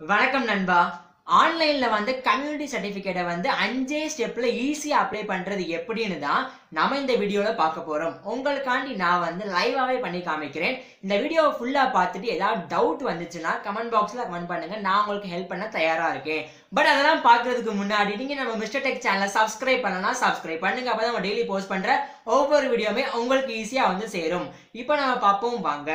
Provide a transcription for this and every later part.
வணக்கம் நண்பா ஆன்லைன்ல வந்து கம்யூனிட்டி சர்டிபிகேட்டை வந்து அஞ்சே ஸ்டெப்ல ஈஸியா அப்ளை பண்றது எப்படின்னு தான் நம்ம இந்த வீடியோல பார்க்க போறோம் உங்களுக்காண்டி நான் வந்து லைவாவே பண்ணி காமிக்கிறேன் இந்த வீடியோவை ஃபுல்லா பார்த்துட்டு ஏதாவது டவுட் வந்துச்சுன்னா கமெண்ட் பாக்ஸ்ல கமெண்ட் பண்ணுங்க நான் உங்களுக்கு ஹெல்ப் பண்ண தயாரா இருக்கேன் பட் அதெல்லாம் பார்க்கறதுக்கு முன்னாடி நீங்க நம்ம மிஸ்டர் டெக் சேனலை சப்ஸ்கிரைப் பண்ணனா சப்ஸ்கிரைப் பண்ணுங்க அப்பதான் நம்ம டெய்லி போஸ்ட் பண்ற ஒவ்வொரு வீடியோவுமே உங்களுக்கு ஈஸியா வந்து சேரும் இப்போ நம்ம பார்ப்போம் வாங்க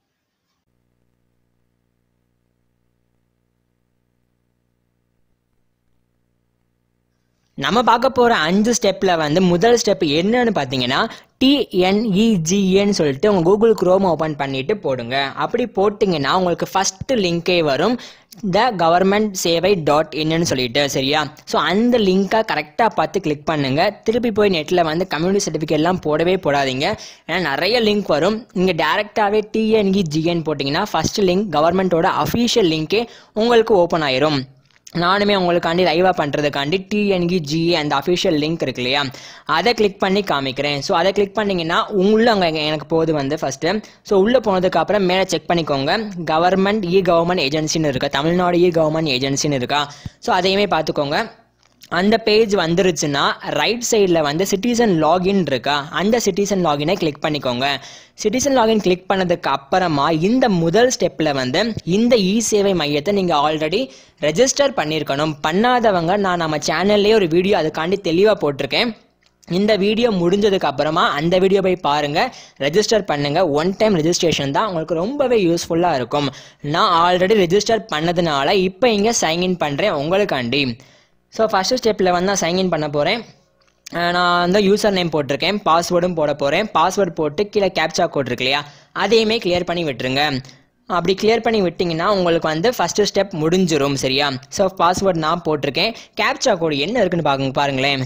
நம்ம பார்க்க போகிற அஞ்சு ஸ்டெப்பில் வந்து முதல் ஸ்டெப் என்னன்னு பார்த்தீங்கன்னா டிஎன்இஜிஏன்னு சொல்லிட்டு உங்கள் கூகுள் குரோம் ஓப்பன் பண்ணிட்டு போடுங்க அப்படி போட்டிங்கன்னா உங்களுக்கு ஃபஸ்ட்டு லிங்கே வரும் த கவர்மெண்ட் சேவை டாட் இன்னு சொல்லிட்டு சரியா ஸோ அந்த லிங்க்கை கரெக்டாக பார்த்து கிளிக் பண்ணுங்க திருப்பி போய் நெட்டில் வந்து கம்யூனிட்டி சர்டிஃபிகேட்லாம் போடவே போடாதீங்க ஏன்னா நிறைய லிங்க் வரும் நீங்கள் டேரெக்டாகவே டிஎன்இஜிஏன்னு போட்டிங்கன்னா ஃபஸ்ட்டு லிங்க் கவர்மெண்ட்டோட அஃபீஷியல் லிங்கே உங்களுக்கு ஓப்பன் ஆயிரும் நானுமே உங்களுக்காண்டி லைவாக பண்ணுறதுக்காண்டி டிஎன்இஜிஏ அந்த அஃபிஷியல் லிங்க் இருக்கு இல்லையா அதை கிளிக் பண்ணி காமிக்கிறேன் ஸோ அதை கிளிக் பண்ணிங்கன்னா உள்ள அங்கே எனக்கு போகுது வந்து ஃபஸ்ட்டு ஸோ உள்ளே போனதுக்கு அப்புறம் மேலே செக் பண்ணிக்கோங்க கவர்மெண்ட் இ கவர்மெண்ட் ஏஜென்சின்னு இருக்கா தமிழ்நாடு இ கவர்மெண்ட் ஏஜென்சின்னு இருக்கா ஸோ அதையுமே பார்த்துக்கோங்க அந்த பேஜ் வந்துருச்சுன்னா ரைட் சைடில் வந்து சிட்டிசன் லாகின் இருக்கா அந்த சிட்டிசன் லாகினை கிளிக் பண்ணிக்கோங்க சிட்டிசன் லாகின் கிளிக் பண்ணதுக்கு அப்புறமா இந்த முதல் ஸ்டெப்பில் வந்து இந்த இ சேவை மையத்தை நீங்கள் ஆல்ரெடி ரெஜிஸ்டர் பண்ணியிருக்கணும் பண்ணாதவங்க நான் நம்ம சேனல்லே ஒரு வீடியோ அதுக்காண்டி தெளிவாக போட்டிருக்கேன் இந்த வீடியோ முடிஞ்சதுக்கு அப்புறமா அந்த வீடியோ போய் பாருங்க ரெஜிஸ்டர் பண்ணுங்க ஒன் டைம் ரெஜிஸ்ட்ரேஷன் தான் உங்களுக்கு ரொம்பவே யூஸ்ஃபுல்லாக இருக்கும் நான் ஆல்ரெடி ரெஜிஸ்டர் பண்ணதுனால இப்போ இங்கே சைன்இன் பண்ணுறேன் உங்களுக்காண்டி ஸோ ஃபஸ்ட்டு ஸ்டெப்பில் வந்து நான் சைன்இன் பண்ண போகிறேன் நான் வந்து யூசர் நேம் போட்டிருக்கேன் பாஸ்வேர்டும் போட போகிறேன் பாஸ்வேர்டு போட்டு கீழே கேப்சா கோட் இருக்கு இல்லையா அதையுமே கிளியர் பண்ணி விட்டுருங்க அப்படி கிளியர் பண்ணி விட்டிங்கன்னா உங்களுக்கு வந்து ஃபஸ்ட்டு ஸ்டெப் முடிஞ்சிரும் சரியா ஸோ பாஸ்வேர்ட் நான் போட்டிருக்கேன் கேப்சா கோடு என்ன இருக்குன்னு பாருங்க பாருங்களேன்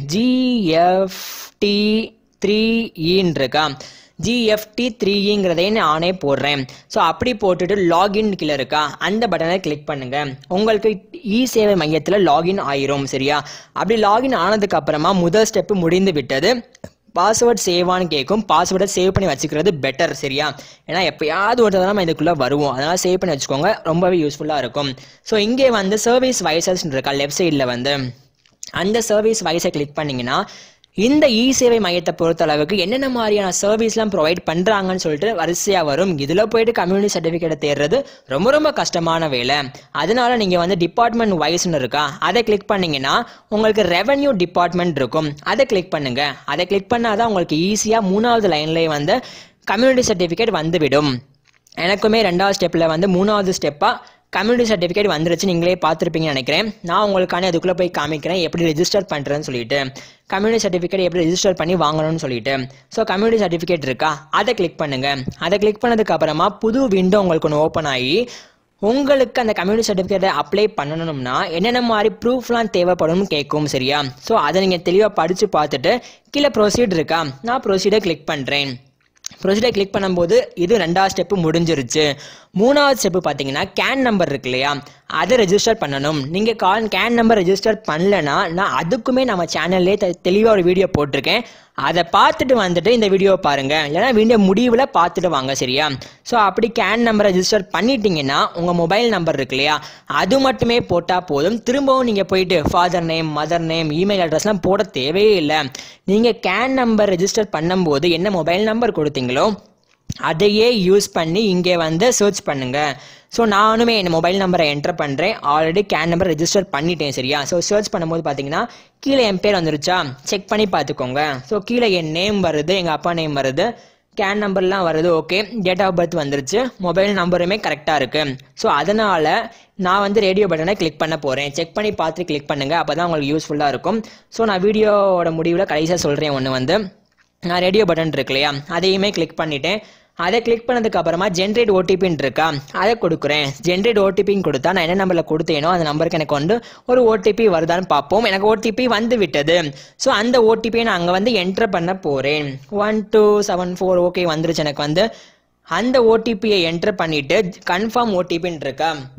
ஜிஎஃப்டி த்ரீ இன்னு இருக்கா ஜிஎஃப்டி த்ரீங்கிறதே நானே போடுறேன் ஸோ அப்படி போட்டுட்டு லாகின் கீழே இருக்கா அந்த பட்டனை கிளிக் பண்ணுங்க உங்களுக்கு இ சேவை மையத்தில் லாகின் ஆயிரும் சரியா அப்படி லாகின் ஆனதுக்கு அப்புறமா முதல் ஸ்டெப்பு முடிந்து விட்டது பாஸ்வேர்ட் சேவான்னு கேட்கும் பாஸ்வேர்டை சேவ் பண்ணி வச்சுக்கிறது பெட்டர் சரியா ஏன்னா எப்பயாவது ஒரு தடவை நம்ம இதுக்குள்ளே வருவோம் அதனால் சேவ் பண்ணி வச்சுக்கோங்க ரொம்பவே யூஸ்ஃபுல்லாக இருக்கும் ஸோ இங்கே வந்து சர்வீஸ் வைசஸ் இருக்கா லெஃப்ட் சைடில் வந்து அந்த சர்வீஸ் வைஸை கிளிக் பண்ணிங்கன்னா இந்த இ சேவை மையத்தை பொறுத்த அளவுக்கு என்னென்ன மாதிரியான சர்வீஸ்லாம் ப்ரொவைட் பண்ணுறாங்கன்னு சொல்லிட்டு வரிசையாக வரும் இதில் போயிட்டு கம்யூனிட்டி சர்டிஃபிகேட்டை தேடுறது ரொம்ப ரொம்ப கஷ்டமான வேலை அதனால நீங்கள் வந்து டிபார்ட்மெண்ட் வைஸ்னு இருக்கா அதை கிளிக் பண்ணீங்கன்னா உங்களுக்கு ரெவன்யூ டிபார்ட்மெண்ட் இருக்கும் அதை கிளிக் பண்ணுங்க அதை கிளிக் பண்ணாதான் உங்களுக்கு ஈஸியாக மூணாவது லைன்லேயே வந்து கம்யூனிட்டி சர்டிஃபிகேட் வந்துவிடும் எனக்குமே ரெண்டாவது ஸ்டெப்பில் வந்து மூணாவது ஸ்டெப்பாக கம்யூனிட்டி சர்டிஃபிகேட் வந்துருச்சு நீங்களே பார்த்துருப்பீங்கன்னு நினைக்கிறேன் நான் உங்களுக்கான அதுக்குள்ளே போய் காமிக்கிறேன் எப்படி ரெஜிஸ்டர் பண்ணுறேன்னு சொல்லிட்டு கம்யூனிட்டி சர்டிஃபிகேட் எப்படி ரெஜிஸ்டர் பண்ணி வாங்கணும்னு சொல்லிட்டு ஸோ கம்யூனிட்டி சர்டிஃபிகேட் இருக்கா அதை கிளிக் பண்ணுங்க அதை கிளிக் பண்ணதுக்கு அப்புறமா புது விண்டோ உங்களுக்கு ஒன்று ஓப்பன் ஆகி உங்களுக்கு அந்த கம்யூனிட்டி சர்டிஃபிகேட்டை அப்ளை பண்ணணும்னா என்னென்ன மாதிரி ப்ரூஃப்லாம் தேவைப்படும்னு கேட்கும் சரியா ஸோ அதை நீங்கள் தெளிவாக படித்து பார்த்துட்டு கீழே ப்ரொசீட் இருக்கா நான் ப்ரொசீடை கிளிக் பண்ணுறேன் ப்ரொசீடர் கிளிக் பண்ணும்போது இது ரெண்டாவது ஸ்டெப்பு முடிஞ்சிருச்சு மூணாவது ஸ்டெப்பு பார்த்தீங்கன்னா கேன் நம்பர் இருக்கு இல்லையா அதை ரெஜிஸ்டர் பண்ணணும் நீங்கள் கால் கேன் நம்பர் ரெஜிஸ்டர் பண்ணலன்னா நான் அதுக்குமே நம்ம சேனல்லே தெளிவாக ஒரு வீடியோ போட்டிருக்கேன் அதை பார்த்துட்டு வந்துட்டு இந்த வீடியோ பாருங்க இல்லைன்னா வீடியோ முடிவில் பார்த்துட்டு வாங்க சரியா ஸோ அப்படி கேன் நம்பர் ரெஜிஸ்டர் பண்ணிட்டீங்கன்னா உங்கள் மொபைல் நம்பர் இருக்கு இல்லையா அது மட்டுமே போட்டால் போதும் திரும்பவும் நீங்கள் போயிட்டு father name mother name email அட்ரஸ்லாம் போட தேவையே இல்லை நீங்கள் கேன் நம்பர் ரெஜிஸ்டர் பண்ணும்போது என்ன மொபைல் நம்பர் கொடுத்தீங்களோ அதையே யூஸ் பண்ணி இங்கே வந்து சர்ச் பண்ணுங்க ஸோ நானுமே என் மொபைல் நம்பரை என்டர் பண்ணுறேன் ஆல்ரெடி கேன் நம்பர் ரெஜிஸ்டர் பண்ணிட்டேன் சரியா ஸோ சர்ச் பண்ணும்போது பார்த்தீங்கன்னா கீழே என் பேர் வந்துருச்சா செக் பண்ணி பார்த்துக்கோங்க ஸோ கீழே என் நேம் வருது எங்கள் அப்பா நேம் வருது கேன் நம்பர்லாம் வருது ஓகே டேட் ஆஃப் பர்த் வந்துருச்சு மொபைல் நம்பருமே கரெக்டாக இருக்குது ஸோ அதனால் நான் வந்து ரேடியோ பட்டனை கிளிக் பண்ண போகிறேன் செக் பண்ணி பார்த்து கிளிக் பண்ணுங்கள் அப்போ தான் உங்களுக்கு யூஸ்ஃபுல்லாக இருக்கும் ஸோ நான் வீடியோவோட முடிவில் கடைசியாக சொல்கிறேன் ஒன்று வந்து நான் ரேடியோ பட்டன் இருக்கு இல்லையா அதையுமே கிளிக் பண்ணிட்டேன் அதை கிளிக் பண்ணதுக்கு அப்புறமா ஜென்ரேட் ஓடிபின்னு இருக்கா அதை கொடுக்குறேன் ஜென்ரேட் ஓடிபின்னு கொடுத்தா நான் என்ன நம்பரில் கொடுத்தேனோ அந்த நம்பருக்கு எனக்கு வந்து ஒரு ஓடிபி வருதான்னு பார்ப்போம் எனக்கு ஓடிபி வந்து விட்டது ஸோ அந்த ஓடிபியை நான் அங்கே வந்து என்டர் பண்ண போகிறேன் one two seven four okay வந்துருச்சு எனக்கு வந்து அந்த ஓடிபியை என்டர் பண்ணிவிட்டு கன்ஃபார்ம் ஓடிபின்னு இருக்கா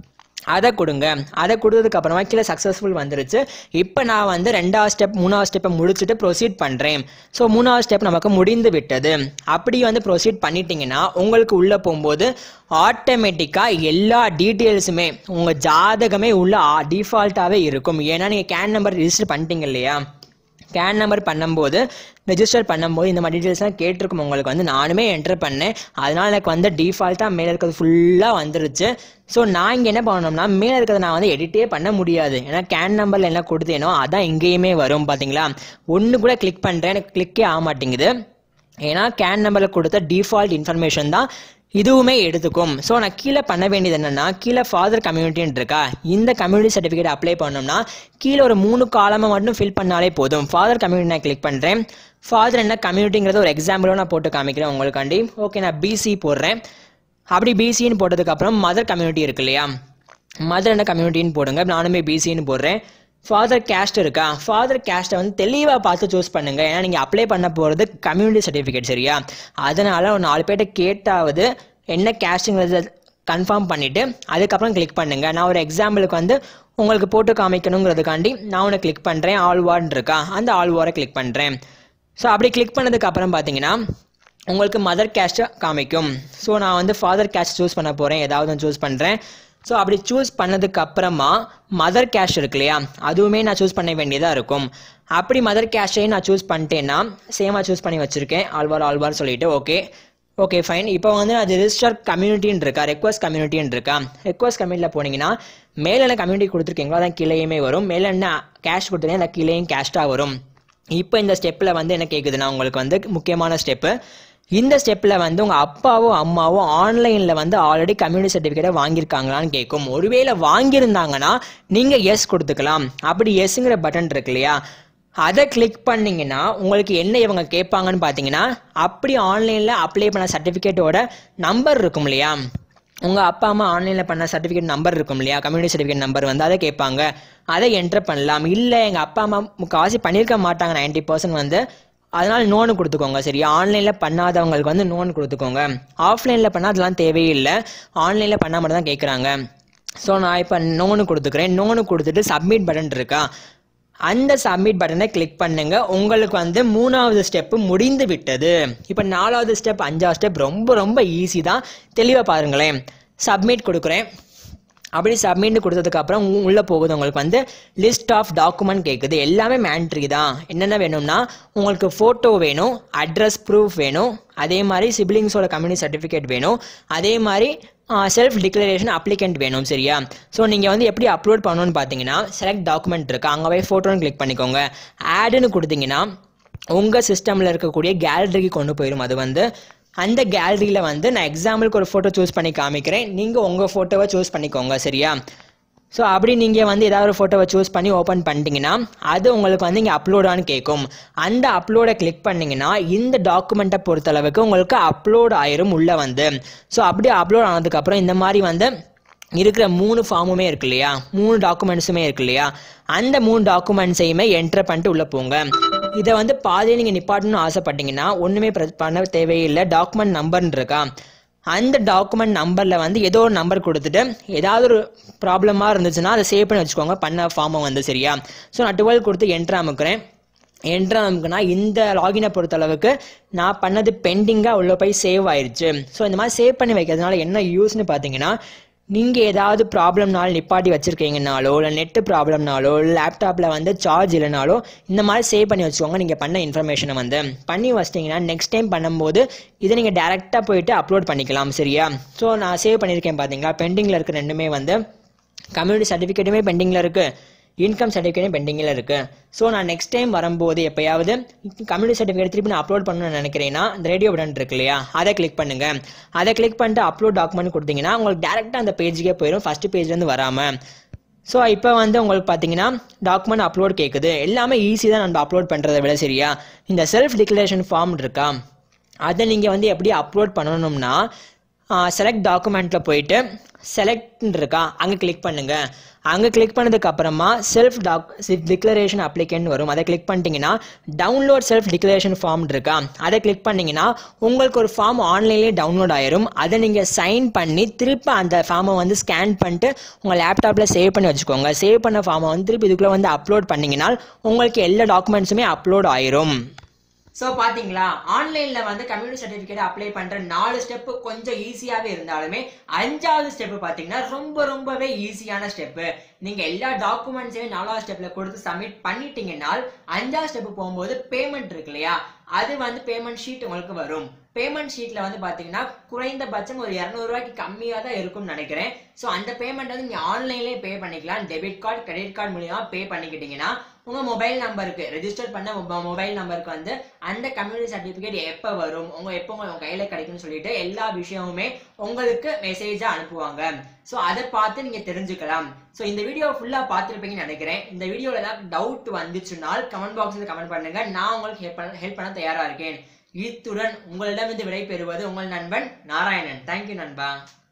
அதை கொடுங்க அதை கொடுத்ததுக்கு அப்புறமா கீழே சக்ஸஸ்ஃபுல் வந்துருச்சு இப்போ நான் வந்து ரெண்டாவது ஸ்டெப் மூணாவது ஸ்டெப்பை முடிச்சுட்டு ப்ரொசீட் பண்ணுறேன் ஸோ மூணாவது ஸ்டெப் நமக்கு முடிந்து விட்டது அப்படி வந்து ப்ரொசீட் பண்ணிட்டீங்கன்னா உங்களுக்கு உள்ளே போகும்போது ஆட்டோமேட்டிக்காக எல்லா டீட்டெயில்ஸுமே உங்கள் ஜாதகமே உள்ள டிஃபால்ட்டாகவே இருக்கும் ஏன்னா நீங்கள் கேன் நம்பர் ரிஜிஸ்டர் பண்ணிட்டீங்க இல்லையா கேன் நம்பர் பண்ணும்போது ரெஜிஸ்டர் பண்ணும்போது இந்த மாதிரி டீட்டெயில்ஸ்லாம் கேட்டிருக்கும் உங்களுக்கு வந்து நானுமே என்டர் பண்ணேன் அதனால் எனக்கு வந்து டிஃபால்ட்டாக மேலே இருக்கிறது ஃபுல்லாக வந்துருச்சு ஸோ நான் இங்கே என்ன பண்ணணும்னா மேலே இருக்கிறத நான் வந்து எடிட்டே பண்ண முடியாது ஏன்னா கேன் நம்பரில் என்ன கொடுத்தேனோ அதான் இங்கேயுமே வரும் பார்த்தீங்களா ஒன்று கூட கிளிக் பண்ணுறேன் எனக்கு கிளிக்கே ஆக மாட்டேங்குது ஏன்னா கேன் நம்பரில் கொடுத்த டிஃபால்ட் இன்ஃபர்மேஷன் தான் இதுவுமே எடுத்துக்கும் ஸோ நான் கீழே பண்ண வேண்டியது என்னென்னா கீழே ஃபாதர் கம்யூனிட்டின்னு இருக்கா இந்த கம்யூனிட்டி சர்டிஃபிகேட் அப்ளை பண்ணோம்னா கீழே ஒரு மூணு காலமாக மட்டும் ஃபில் பண்ணாலே போதும் ஃபாதர் கம்யூனிட்டி நான் கிளிக் பண்ணுறேன் ஃபாதர் என்ன கம்யூனிட்டிங்கிறத ஒரு எக்ஸாம்பிளும் நான் போட்டு காமிக்கிறேன் உங்களுக்காண்டி ஓகே நான் பிசி போடுறேன் அப்படி பிசின்னு போட்டதுக்கப்புறம் மதர் கம்யூனிட்டி இருக்கு இல்லையா மதர் என்ன கம்யூனிட்டின்னு போடுங்க நானுமே பிசின்னு போடுறேன் ஃபாதர் கேஸ்ட் இருக்கா ஃபாதர் கேஸ்ட்டை வந்து தெளிவாக பார்த்து சூஸ் பண்ணுங்க ஏன்னா நீங்கள் அப்ளை பண்ண போகிறது கம்யூனிட்டி சர்டிஃபிகேட் சரியா அதனால ஒரு நாலு பேர்ட்ட கேட்டாவது என்ன கேஸ்ட்டுங்கிறத கன்ஃபார்ம் பண்ணிவிட்டு அதுக்கப்புறம் கிளிக் பண்ணுங்க நான் ஒரு எக்ஸாம்பிளுக்கு வந்து உங்களுக்கு போட்டு காமிக்கணுங்கிறதுக்காண்டி நான் ஒன்று கிளிக் பண்ணுறேன் ஆல் வார்டு இருக்கா அந்த ஆல் வாரை கிளிக் பண்ணுறேன் ஸோ அப்படி கிளிக் பண்ணதுக்கு அப்புறம் பார்த்தீங்கன்னா உங்களுக்கு மதர் கேஸ்ட்டை காமிக்கும் ஸோ நான் வந்து ஃபாதர் கேஸ்ட் சூஸ் பண்ண போகிறேன் ஏதாவது ஒன்று சூஸ் பண்ணுறேன் ஸோ அப்படி சூஸ் பண்ணதுக்கு அப்புறமா மதர் கேஷ் இருக்கு இல்லையா அதுவுமே நான் சூஸ் பண்ண வேண்டியதாக இருக்கும் அப்படி மதர் கேஷையும் நான் சூஸ் பண்ணிட்டேன்னா சேமாக சூஸ் பண்ணி வச்சுருக்கேன் ஆல்வார் ஆல்வார் சொல்லிட்டு ஓகே ஓகே ஃபைன் இப்போ வந்து நான் ரிஜிஸ்டர் கம்யூனிட்டின்னு இருக்கா ரெக்வஸ்ட் கம்யூனிட்டின்னு இருக்கா ரெக்வஸ்ட் கம்யூனிட்டியில் போனீங்கன்னா மேலே என்ன கம்யூனிட்டி கொடுத்துருக்கீங்களோ அதான் கீழேயுமே வரும் மேலே என்ன கேஷ் கொடுத்துருக்கேன் அந்த கீழேயும் கேஷ்டாக வரும் இப்போ இந்த ஸ்டெப்பில் வந்து என்ன கேட்குதுன்னா உங்களுக்கு வந்து முக்கியமான ஸ்டெப்பு இந்த ஸ்டெப்பில் வந்து உங்கள் அப்பாவோ அம்மாவோ ஆன்லைனில் வந்து ஆல்ரெடி கம்யூனிட்டி சர்டிஃபிகேட்டை வாங்கியிருக்காங்களான்னு கேட்கும் ஒருவேளை வாங்கியிருந்தாங்கன்னா நீங்கள் எஸ் கொடுத்துக்கலாம் அப்படி எஸ்ங்கிற பட்டன் இருக்கு இல்லையா அதை கிளிக் பண்ணிங்கன்னா உங்களுக்கு என்ன இவங்க கேட்பாங்கன்னு பார்த்தீங்கன்னா அப்படி ஆன்லைனில் அப்ளை பண்ண சர்டிஃபிகேட்டோட நம்பர் இருக்கும் இல்லையா உங்கள் அப்பா அம்மா ஆன்லைனில் பண்ண சர்டிஃபிகேட் நம்பர் இருக்கும் இல்லையா கம்யூனிட்டி சர்டிஃபிகேட் நம்பர் வந்து அதை கேட்பாங்க அதை என்டர் பண்ணலாம் இல்லை எங்கள் அப்பா அம்மா முக்கால்வாசி பண்ணியிருக்க மாட்டாங்க நைன்டி பர்சன்ட் வந்து அதனால் நோனு கொடுத்துக்கோங்க சரியா ஆன்லைனில் பண்ணாதவங்களுக்கு வந்து நோன் கொடுத்துக்கோங்க ஆஃப்லைனில் பண்ணால் அதெல்லாம் தேவையில்லை ஆன்லைனில் பண்ணால் மட்டும் தான் கேட்குறாங்க ஸோ நான் இப்போ நோனு கொடுத்துக்கிறேன் நோனு கொடுத்துட்டு சப்மிட் பட்டன் இருக்கா அந்த சப்மிட் பட்டனை கிளிக் பண்ணுங்க உங்களுக்கு வந்து மூணாவது ஸ்டெப்பு முடிந்து விட்டது இப்போ நாலாவது ஸ்டெப் அஞ்சாவது ஸ்டெப் ரொம்ப ரொம்ப ஈஸி தான் தெளிவாக பாருங்களேன் சப்மிட் கொடுக்குறேன் அப்படி சப்மிட் கொடுத்ததுக்கப்புறம் உள்ளே போகுது உங்களுக்கு வந்து லிஸ்ட் ஆஃப் டாக்குமெண்ட் கேட்குது எல்லாமே மேண்ட்ரி தான் என்னென்ன வேணும்னா உங்களுக்கு ஃபோட்டோ வேணும் அட்ரஸ் ப்ரூஃப் வேணும் அதே மாதிரி சிப்ளிங்ஸோட கம்யூனிட்டி சர்டிஃபிகேட் வேணும் அதே மாதிரி செல்ஃப் டிக்ளரேஷன் அப்ளிகண்ட் வேணும் சரியா ஸோ நீங்கள் வந்து எப்படி அப்லோட் பண்ணணும்னு பார்த்தீங்கன்னா செலக்ட் டாக்குமெண்ட் இருக்கு அங்கே போய் ஃபோட்டோன்னு கிளிக் பண்ணிக்கோங்க ஆடுன்னு கொடுத்தீங்கன்னா உங்கள் சிஸ்டமில் இருக்கக்கூடிய கேலரிக்கு கொண்டு போயிடும் அது வந்து அந்த கேலரியில் வந்து நான் எக்ஸாம்பிளுக்கு ஒரு ஃபோட்டோ சூஸ் பண்ணி காமிக்கிறேன் நீங்கள் உங்கள் ஃபோட்டோவை சூஸ் பண்ணிக்கோங்க சரியா ஸோ அப்படி நீங்கள் வந்து ஏதாவது ஒரு ஃபோட்டோவை சூஸ் பண்ணி ஓப்பன் பண்ணிட்டீங்கன்னா அது உங்களுக்கு வந்து இங்கே அப்லோடான்னு கேட்கும் அந்த அப்லோடை கிளிக் பண்ணிங்கன்னா இந்த டாக்குமெண்ட்டை பொறுத்தளவுக்கு உங்களுக்கு அப்லோட் ஆயிரும் உள்ளே வந்து ஸோ அப்படி அப்லோட் ஆனதுக்கப்புறம் இந்த மாதிரி வந்து இருக்கிற மூணு ஃபார்முமே இருக்கு இல்லையா மூணு டாக்குமெண்ட்ஸுமே இருக்கு இல்லையா அந்த மூணு டாக்குமெண்ட்ஸையுமே என்டர் பண்ணிட்டு உள்ளே போங்க இதை வந்து பாதியை நீங்கள் நிப்பாட்டணும்னு ஆசைப்பட்டீங்கன்னா ஒன்றுமே பண்ண தேவையில்லை டாக்குமெண்ட் நம்பர்னு இருக்கா அந்த டாக்குமெண்ட் நம்பரில் வந்து ஏதோ ஒரு நம்பர் கொடுத்துட்டு ஏதாவது ஒரு ப்ராப்ளமாக இருந்துச்சுன்னா அதை சேவ் பண்ணி வச்சுக்கோங்க பண்ண ஃபார்மை வந்து சரியா ஸோ நான் டுவெல் கொடுத்து என்ட்ரு அமுக்கிறேன் என்ட்ரு அமுக்குனா இந்த லாகினை பொறுத்தளவுக்கு நான் பண்ணது பெண்டிங்காக உள்ள போய் சேவ் ஆயிடுச்சு ஸோ இந்த மாதிரி சேவ் பண்ணி வைக்கிறதுனால என்ன யூஸ்னு பார்த்தீங்கன்னா நீங்கள் ஏதாவது ப்ராப்ளம்னால நிப்பாட்டி வச்சுருக்கீங்கனாலோ இல்லை நெட்டு ப்ராப்ளம்னாலோ லேப்டாப்பில் வந்து சார்ஜ் இல்லைனாலோ இந்த மாதிரி சேவ் பண்ணி வச்சுக்கோங்க நீங்கள் பண்ண இன்ஃபர்மேஷனை வந்து பண்ணி வச்சிட்டிங்கன்னா நெக்ஸ்ட் டைம் பண்ணும்போது இதை நீங்கள் டேரெக்டாக போயிட்டு அப்லோட் பண்ணிக்கலாம் சரியா ஸோ நான் சேவ் பண்ணியிருக்கேன் பார்த்தீங்களா பெண்டிங்கில் இருக்க ரெண்டுமே வந்து கம்யூனிட்டி சர்டிஃபிகேட்டுமே பெண்டிங்கில் இருக்குது இன்கம் சர்டிஃபிகேட்டும் பெண்டிங்கில் இருக்குது ஸோ நான் நெக்ஸ்ட் டைம் வரும்போது எப்போயாவது கம்யூனிட்டி சர்டிஃபிகேட் திருப்பி நான் அப்லோட் பண்ணணும்னு நினைக்கிறேன்னா இந்த ரேடியோ பட்டன் இருக்கு இல்லையா அதை கிளிக் பண்ணுங்க அதை கிளிக் பண்ணிட்டு அப்லோட் டாக்குமெண்ட் கொடுத்தீங்கன்னா உங்களுக்கு டேரெக்டாக அந்த பேஜுக்கே போயிடும் ஃபஸ்ட்டு பேஜ்லேருந்து வராமல் ஸோ இப்போ வந்து உங்களுக்கு பார்த்தீங்கன்னா டாக்குமெண்ட் அப்லோட் கேட்குது எல்லாமே ஈஸி தான் நம்ம அப்லோட் பண்ணுறதை விட சரியா இந்த செல்ஃப் டிக்ளரேஷன் ஃபார்ம் இருக்கா அதை நீங்கள் வந்து எப்படி அப்லோட் பண்ணணும்னா செலக்ட் டாக்குமெண்ட்டில் போயிட்டு செலக்ட் இருக்கா அங்கே கிளிக் பண்ணுங்க அங்கே கிளிக் பண்ணதுக்கு அப்புறமா செல்ஃப் டாக் டிக்ளரேஷன் அப்ளிகேண்ட் வரும் அதை கிளிக் பண்ணிட்டீங்கன்னா டவுன்லோட் செல்ஃப் டிக்ளரேஷன் ஃபார்ம் இருக்கா அதை கிளிக் பண்ணிங்கன்னா உங்களுக்கு ஒரு ஃபார்ம் ஆன்லைன்லேயே டவுன்லோட் ஆயிரும் அதை நீங்கள் சைன் பண்ணி திருப்பி அந்த ஃபார்மை வந்து ஸ்கேன் பண்ணிட்டு உங்கள் லேப்டாப்பில் சேவ் பண்ணி வச்சுக்கோங்க சேவ் பண்ண ஃபார்மை வந்து திருப்பி இதுக்குள்ளே வந்து அப்லோட் பண்ணிங்கன்னா உங்களுக்கு எல்லா டாக்குமெண்ட்ஸுமே அப்லோட் ஆயிரும் ஸோ பார்த்தீங்களா ஆன்லைனில் வந்து கம்யூனிட்டி சர்டிஃபிகேட் அப்ளை பண்ணுற நாலு ஸ்டெப்பு கொஞ்சம் ஈஸியாகவே இருந்தாலுமே அஞ்சாவது ஸ்டெப்பு பார்த்தீங்கன்னா ரொம்ப ரொம்பவே ஈஸியான ஸ்டெப்பு நீங்கள் எல்லா டாக்குமெண்ட்ஸையும் நாலாவது ஸ்டெப்பில் கொடுத்து சப்மிட் பண்ணிட்டீங்கன்னா அஞ்சாவது ஸ்டெப்பு போகும்போது பேமெண்ட் இருக்கு இல்லையா அது வந்து பேமெண்ட் ஷீட் உங்களுக்கு வரும் பேமெண்ட் ஷீட்ல வந்து பாத்தீங்கன்னா குறைந்தபட்சம் ஒரு இரநூறுவாய்க்கு கம்மியாக தான் இருக்கும்னு நினைக்கிறேன் ஸோ அந்த பேமெண்ட் வந்து நீங்க ஆன்லைன்லேயே பே பண்ணிக்கலாம் டெபிட் கார்டு கிரெடிட் கார்டு மூலியமா பே பண்ணிக்கிட்டீங்கன்னா உங்க மொபைல் நம்பருக்கு ரெஜிஸ்டர் பண்ண மொபைல் நம்பருக்கு வந்து அந்த கம்யூனிட்டி சர்டிபிகேட் எப்போ வரும் உங்க எப்போ உங்க கையில கிடைக்கும்னு சொல்லிட்டு எல்லா விஷயமுமே உங்களுக்கு மெசேஜா அனுப்புவாங்க ஸோ அதை பார்த்து நீங்க தெரிஞ்சுக்கலாம் ஸோ இந்த வீடியோ ஃபுல்லா பார்த்துருப்பீங்கன்னு நினைக்கிறேன் இந்த வீடியோல ஏதாவது டவுட் வந்துச்சுனால் கமெண்ட் பாக்ஸில் கமெண்ட் பண்ணுங்க நான் உங்களுக்கு ஹெல்ப் பண்ண ஹெல்ப் பண்ண தயாரா இருக்கேன் இத்துடன் உங்களிடமிருந்து விடை பெறுவது உங்கள் நண்பன் நாராயணன் தேங்க்யூ நண்பா